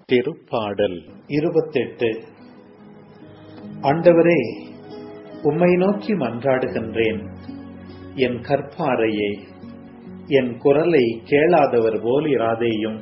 திருப்பாடல் இருபத்தெட்டு ஆண்டவரே உம்மை நோக்கி மன்றாடுகின்றேன் என் கற்பாரையே என் குரலை கேளாதவர் போல் இராதேயும்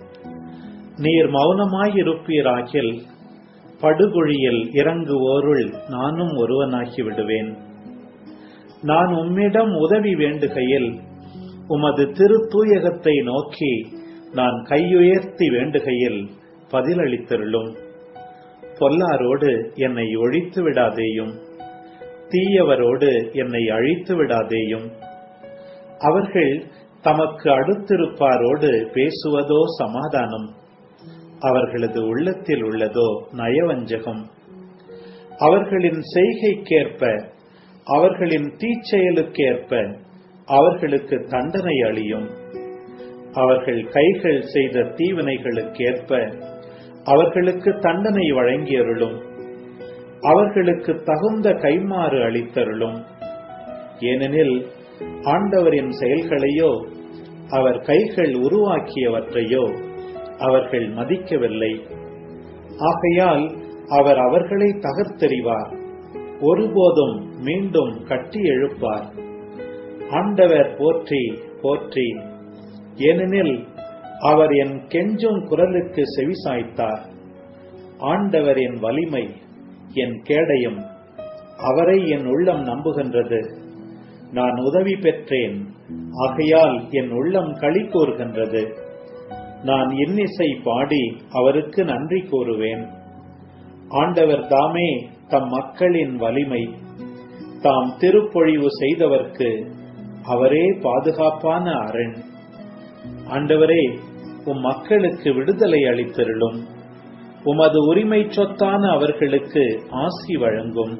நீர் மௌனமாயிருப்பீராகில் படுகுழியில் இறங்குவோருள் நானும் ஒருவனாகி விடுவேன் நான் உம்மிடம் உதவி வேண்டுகையில் உமது திருத்தூயகத்தை நோக்கி நான் கையுயர்த்தி வேண்டுகையில் பதிலளித்தருளும் பொல்லாரோடு என்னை ஒழித்து விடாதேயும் தீயவரோடு என்னை அழித்து விடாதேயும் அவர்கள் தமக்கு அடுத்திருப்பாரோடு பேசுவதோ சமாதானம் அவர்களது உள்ளத்தில் உள்ளதோ நயவஞ்சகம் அவர்களின் செய்கைக்கேற்ப அவர்களின் தீச்செயலுக்கேற்ப அவர்களுக்கு தண்டனை அளியும் அவர்கள் கைகள் செய்த தீவினைகளுக்கேற்ப அவர்களுக்கு தண்டனை வழங்கியருளும் அவர்களுக்கு தகுந்த கைமாறு அளித்தருளும் ஏனெனில் ஆண்டவரின் செயல்களையோ அவர் கைகள் உருவாக்கியவற்றையோ அவர்கள் மதிக்கவில்லை ஆகையால் அவர் அவர்களை தகர்த்தெறிவார் ஒருபோதும் மீண்டும் கட்டி எழுப்பார் ஆண்டவர் போற்றி போற்றி ஏனெனில் அவர் என் கெஞ்சும் குரலுக்கு செவிசாய்த்தார் ஆண்டவர் என் வலிமை என் கேடயம் அவரை என் உள்ளம் நம்புகின்றது நான் உதவி பெற்றேன் ஆகையால் என் உள்ளம் களி கூறுகின்றது நான் இன்னிசை பாடி அவருக்கு நன்றி கூறுவேன் ஆண்டவர் தாமே தம் மக்களின் வலிமை தாம் திருப்பொழிவு செய்தவர்க்கு அவரே பாதுகாப்பான அரண் ஆண்டவரே உம் மக்களுக்கு விடுதலை அளித்தருளும் உமது உரிமை சொத்தான அவர்களுக்கு ஆசி வழங்கும்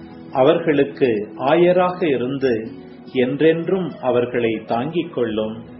அவர்களுக்கு ஆயராக இருந்து என்றென்றும் அவர்களை தாங்கிக் கொள்ளும்